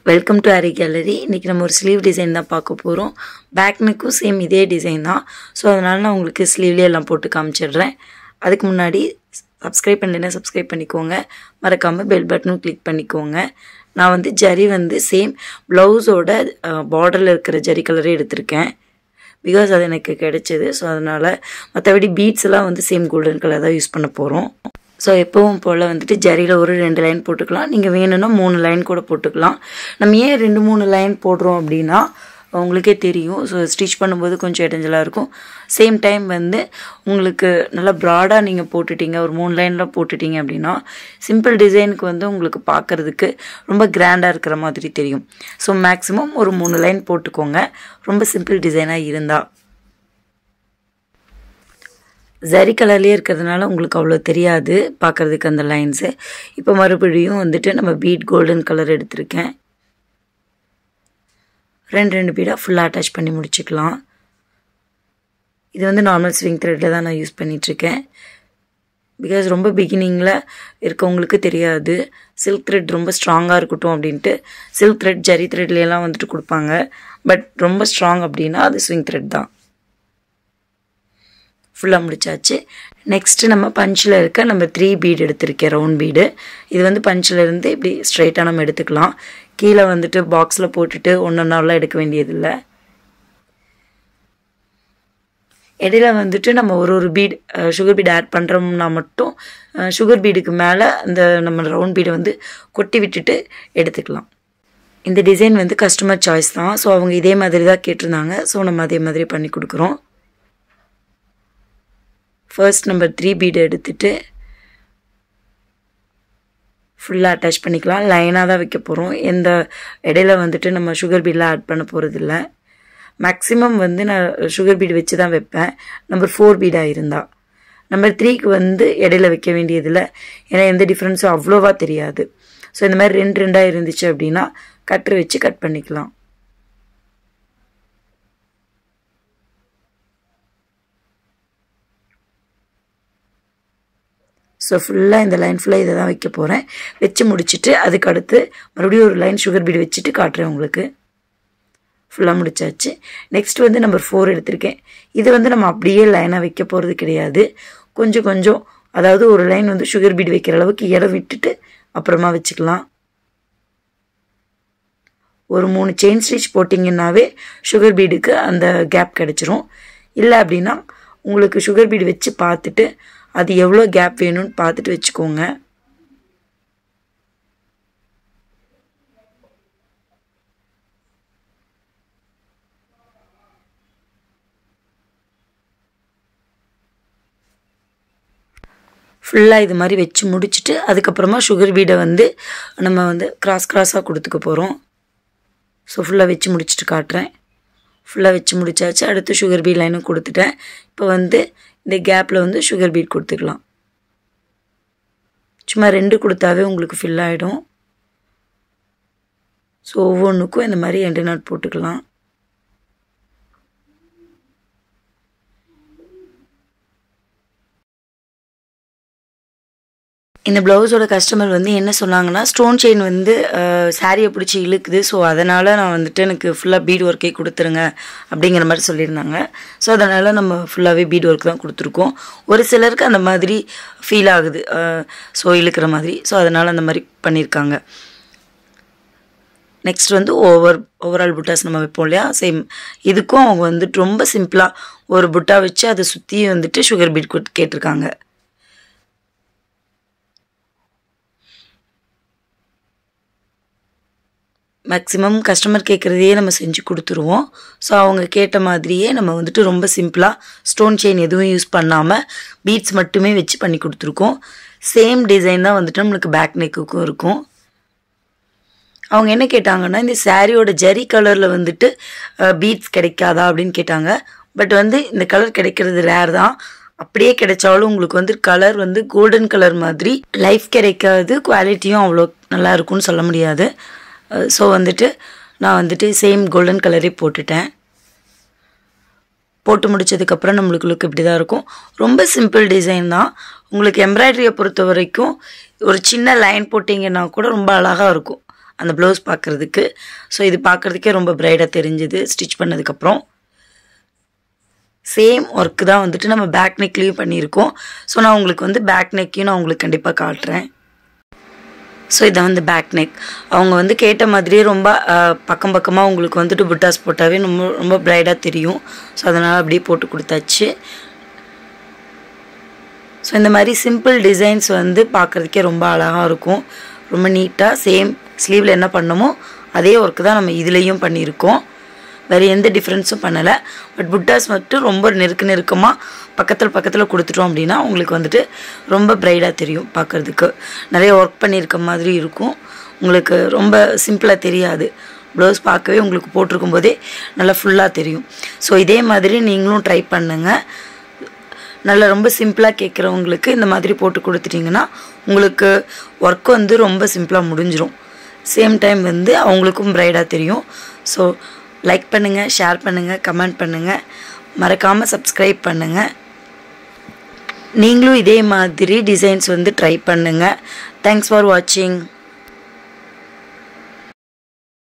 welcome to Hari gallery இன்றைக்கி நம்ம ஒரு ஸ்லீவ் டிசைன் தான் பார்க்க போகிறோம் பேக் நெக்கும் சேம் இதே டிசைன் தான் ஸோ அதனால் நான் உங்களுக்கு ஸ்லீவ்லேயே எல்லாம் போட்டு காமிச்சிடுறேன் அதுக்கு முன்னாடி சப்ஸ்கிரைப் பண்ணலைன்னா சப்ஸ்கிரைப் பண்ணிக்கோங்க மறக்காமல் பெல் பட்டனும் கிளிக் பண்ணிக்கோங்க நான் வந்து ஜரி வந்து சேம் ப்ளவுஸோட பார்டரில் இருக்கிற ஜரி கலரே எடுத்திருக்கேன் பிகாஸ் அது எனக்கு கிடைச்சது ஸோ அதனால் மற்றபடி பீட்ஸ் எல்லாம் வந்து சேம் கோல்டன் கலர் தான் யூஸ் பண்ண போகிறோம் ஸோ எப்பவும் போல் வந்துட்டு ஜரியில் ஒரு ரெண்டு லைன் போட்டுக்கலாம் நீங்கள் வேணும்னா மூணு லைன் கூட போட்டுக்கலாம் நம்ம ஏன் ரெண்டு மூணு லைன் போடுறோம் அப்படின்னா உங்களுக்கே தெரியும் ஸோ ஸ்டிச் பண்ணும்போது கொஞ்சம் இடைஞ்சலாக இருக்கும் சேம் டைம் வந்து உங்களுக்கு நல்லா ப்ராடாக நீங்கள் போட்டுட்டீங்க ஒரு மூணு லைனில் போட்டுட்டீங்க அப்படின்னா சிம்பிள் டிசைனுக்கு வந்து உங்களுக்கு பார்க்குறதுக்கு ரொம்ப கிராண்டாக இருக்கிற மாதிரி தெரியும் ஸோ மேக்ஸிமம் ஒரு மூணு லைன் போட்டுக்கோங்க ரொம்ப சிம்பிள் டிசைனாக இருந்தால் ஜரி கலர்லேயே இருக்கிறதுனால உங்களுக்கு அவ்வளோ தெரியாது பார்க்குறதுக்கு அந்த லைன்ஸு இப்போ மறுபடியும் வந்துட்டு நம்ம பீட் கோல்டன் கலர் எடுத்திருக்கேன் ரெண்டு ரெண்டு பீடாக ஃபுல்லாக அட்டாச் பண்ணி முடிச்சுக்கலாம் இது வந்து நார்மல் ஸ்விங் த்ரெட்டில் தான் நான் யூஸ் பண்ணிகிட்ருக்கேன் பிகாஸ் ரொம்ப பிகினிங்கில் இருக்கவங்களுக்கு தெரியாது சில்க் த்ரெட் ரொம்ப ஸ்ட்ராங்காக இருக்கட்டும் அப்படின்ட்டு சில்க் த்ரெட் ஜரி த்ரெட்லையெல்லாம் வந்துட்டு கொடுப்பாங்க பட் ரொம்ப ஸ்ட்ராங் அப்படின்னா அது ஸ்விங் த்ரெட் தான் ஃபுல்லாக முடிச்சாச்சு நெக்ஸ்ட்டு நம்ம பஞ்சில் இருக்க நம்ம த்ரீ பீடு எடுத்திருக்கேன் ரவுண்ட் பீடு இது வந்து பஞ்சில் இருந்து இப்படி ஸ்ட்ரைட்டாக நம்ம எடுத்துக்கலாம் கீழே வந்துட்டு பாக்ஸில் போட்டுட்டு ஒன்று ஒன்றாலாம் எடுக்க வேண்டியதில்லை இடையில வந்துட்டு நம்ம ஒரு ஒரு பீட் சுகர் பீட் ஆட் பண்ணுறோம்னா மட்டும் சுகர் பீடுக்கு மேலே அந்த நம்ம ரவுண்ட் பீடை வந்து கொட்டி விட்டுட்டு எடுத்துக்கலாம் இந்த டிசைன் வந்து கஸ்டமர் சாய்ஸ் தான் ஸோ அவங்க இதே மாதிரி தான் கேட்டிருந்தாங்க ஸோ நம்ம அதே மாதிரி பண்ணி கொடுக்குறோம் ஃபர்ஸ்ட் நம்பர் த்ரீ பீடு எடுத்துட்டு ஃபுல்லாக அட்டாச் பண்ணிக்கலாம் லைனாக தான் வைக்க போகிறோம் எந்த இடையில வந்துட்டு நம்ம சுகர் பீடெலாம் ஆட் பண்ண போகிறதில்ல மேக்ஸிமம் வந்து நான் சுகர் பீடு வச்சு தான் வைப்பேன் நம்பர் ஃபோர் பீடாக இருந்தால் நம்பர் த்ரீக்கு வந்து இடையில வைக்க வேண்டியதில்லை ஏன்னா எந்த டிஃப்ரென்ஸும் அவ்வளோவா தெரியாது ஸோ இந்த மாதிரி ரெண்டு ரெண்டாக இருந்துச்சு அப்படின்னா கட்ரு வச்சு கட் பண்ணிக்கலாம் ஸோ ஃபுல்லாக இந்த லைன் ஃபுல்லாக இதை தான் வைக்க போகிறேன் வச்சு முடிச்சுட்டு அதுக்கு அடுத்து மறுபடியும் ஒரு லைன் சுகர் பீடு வச்சுட்டு காட்டுறேன் உங்களுக்கு ஃபுல்லாக முடிச்சாச்சு நெக்ஸ்ட் வந்து நம்பர் ஃபோர் எடுத்திருக்கேன் இது வந்து நம்ம அப்படியே லைனாக வைக்க போகிறது கிடையாது கொஞ்சம் கொஞ்சம் அதாவது ஒரு லைன் வந்து சுகர் பீடு வைக்கிற அளவுக்கு இடம் விட்டுட்டு அப்புறமா வச்சுக்கலாம் ஒரு மூணு செயின் ஸ்டிச் போட்டிங்கன்னாவே சுகர் பீடுக்கு அந்த கேப் கிடச்சிரும் இல்லை அப்படின்னா உங்களுக்கு சுகர் பீடு வச்சு பார்த்துட்டு அது எவ்வளோ கேப் வேணும்னு பார்த்துட்டு வச்சுக்கோங்க ஃபுல்லாக இது மாதிரி வச்சு முடிச்சுட்டு அதுக்கப்புறமா சுகர் பீடை வந்து நம்ம வந்து கிராஸ் கிராஸாக கொடுத்துக்க போகிறோம் ஸோ ஃபுல்லாக வச்சு முடிச்சுட்டு காட்டுறேன் ஃபுல்லாக வச்சு முடிச்சாச்சு அடுத்து சுகர் பீட் லைனும் கொடுத்துட்டேன் இப்போ வந்து இந்த கேப்பில் வந்து சுகர் பீட் கொடுத்துக்கலாம் சும்மா ரெண்டு கொடுத்தாவே உங்களுக்கு ஃபில் ஆகிடும் ஸோ ஒவ்வொன்றுக்கும் இந்த மாதிரி எண்டு நாட் போட்டுக்கலாம் இந்த ப்ளவுஸோட கஸ்டமர் வந்து என்ன சொன்னாங்கன்னா ஸ்டோன் செயின் வந்து சாரியை பிடிச்சி இழுக்குது ஸோ அதனால் நான் வந்துட்டு எனக்கு ஃபுல்லாக பீட் ஒர்க்கே கொடுத்துருங்க அப்படிங்கிற மாதிரி சொல்லியிருந்தாங்க ஸோ அதனால் நம்ம ஃபுல்லாகவே பீட் ஒர்க் தான் கொடுத்துருக்கோம் ஒரு சிலருக்கு அந்த மாதிரி ஃபீல் ஆகுது ஸோ இழுக்கிற மாதிரி ஸோ அதனால் அந்த மாதிரி பண்ணியிருக்காங்க நெக்ஸ்ட் வந்து ஓவர் ஓவரால் புட்டாஸ் நம்ம வைப்போம் இல்லையா சேம் இதுக்கும் அவங்க வந்துட்டு ரொம்ப சிம்பிளாக ஒரு புட்டா வச்சு அதை சுற்றி வந்துட்டு சுகர் பீட் கேட்டிருக்காங்க மேக்ஸிமம் கஸ்டமர் கேட்குறதையே நம்ம செஞ்சு கொடுத்துருவோம் ஸோ அவங்க கேட்ட மாதிரியே நம்ம வந்துட்டு ரொம்ப சிம்பிளாக ஸ்டோன் செயின் எதுவும் யூஸ் பண்ணாமல் பீட்ஸ் மட்டுமே வச்சு பண்ணி கொடுத்துருக்கோம் சேம் டிசைன் தான் வந்துட்டு நம்மளுக்கு பேக் நெக்குக்கும் இருக்கும் அவங்க என்ன கேட்டாங்கன்னா இந்த சாரியோட ஜரி கலரில் வந்துட்டு பீட்ஸ் கிடைக்காதா அப்படின்னு கேட்டாங்க பட் வந்து இந்த கலர் கிடைக்கிறது ரேர் தான் அப்படியே கிடைச்சாலும் உங்களுக்கு வந்து கலர் வந்து கோல்டன் கலர் மாதிரி லைஃப் கிடைக்காது குவாலிட்டியும் அவ்வளோ நல்லா இருக்கும்னு சொல்ல முடியாது ஸோ வந்துட்டு நான் வந்துட்டு சேம் கோல்டன் கலரே போட்டுட்டேன் போட்டு முடிச்சதுக்கப்புறம் நம்மளுக்கு லுக் இப்படி தான் இருக்கும் ரொம்ப சிம்பிள் டிசைன் தான் உங்களுக்கு எம்ப்ராய்டரியை பொறுத்த வரைக்கும் ஒரு சின்ன லைன் போட்டிங்கன்னா கூட ரொம்ப அழகாக இருக்கும் அந்த ப்ளவுஸ் பார்க்குறதுக்கு ஸோ இது பார்க்குறதுக்கே ரொம்ப பிரைடாக தெரிஞ்சுது ஸ்டிச் பண்ணதுக்கப்புறம் சேம் ஒர்க்கு தான் வந்துட்டு நம்ம பேக் நெக்லேயும் பண்ணியிருக்கோம் ஸோ நான் உங்களுக்கு வந்து பேக் நெக்கையும் நான் உங்களுக்கு கண்டிப்பாக காட்டுறேன் ஸோ இதான் வந்து பேக் நெக் அவங்க வந்து கேட்ட மாதிரியே ரொம்ப அஹ், பக்கம் பக்கமாக உங்களுக்கு வந்துட்டு புட்டாஸ் போட்டாவே ரொம்ப ரொம்ப பிரைடாக தெரியும் ஸோ அதனால் அப்படியே போட்டு கொடுத்தாச்சு ஸோ இந்த மாதிரி சிம்பிள் டிசைன்ஸ் வந்து பார்க்குறதுக்கே ரொம்ப அழகாக இருக்கும் ரொம்ப நீட்டாக சேம் ஸ்லீவில் என்ன பண்ணமோ அதே ஒர்க்கு தான் நம்ம இதுலேயும் பண்ணியிருக்கோம் வேறு எந்த டிஃப்ரென்ஸும் பண்ணலை பட் புட்டாஸ் மட்டும் ரொம்ப நெருக்க நெருக்கமாக பக்கத்தில் பக்கத்தில் கொடுத்துட்டோம் அப்படின்னா உங்களுக்கு வந்துட்டு ரொம்ப பிரைடாக தெரியும் பார்க்குறதுக்கு நிறைய ஒர்க் பண்ணியிருக்க மாதிரி இருக்கும் உங்களுக்கு ரொம்ப சிம்பிளாக தெரியாது ப்ளவுஸ் பார்க்கவே உங்களுக்கு போட்டிருக்கும் போதே நல்லா ஃபுல்லாக தெரியும் ஸோ இதே மாதிரி நீங்களும் ட்ரை பண்ணுங்கள் நல்லா ரொம்ப சிம்பிளாக கேட்குறவங்களுக்கு இந்த மாதிரி போட்டு கொடுத்துட்டிங்கன்னா உங்களுக்கு ஒர்க் வந்து ரொம்ப சிம்பிளாக முடிஞ்சிரும் சேம் டைம் வந்து அவங்களுக்கும் பிரைடாக தெரியும் ஸோ லைக் பண்ணுங்கள் ஷேர் பண்ணுங்கள் கமெண்ட் பண்ணுங்கள் மறக்காமல் சப்ஸ்கிரைப் பண்ணுங்கள் நீங்களும் இதே மாதிரி டிசைன்ஸ் வந்து ட்ரை பண்ணுங்கள் தேங்க்ஸ் ஃபார் வாட்சிங்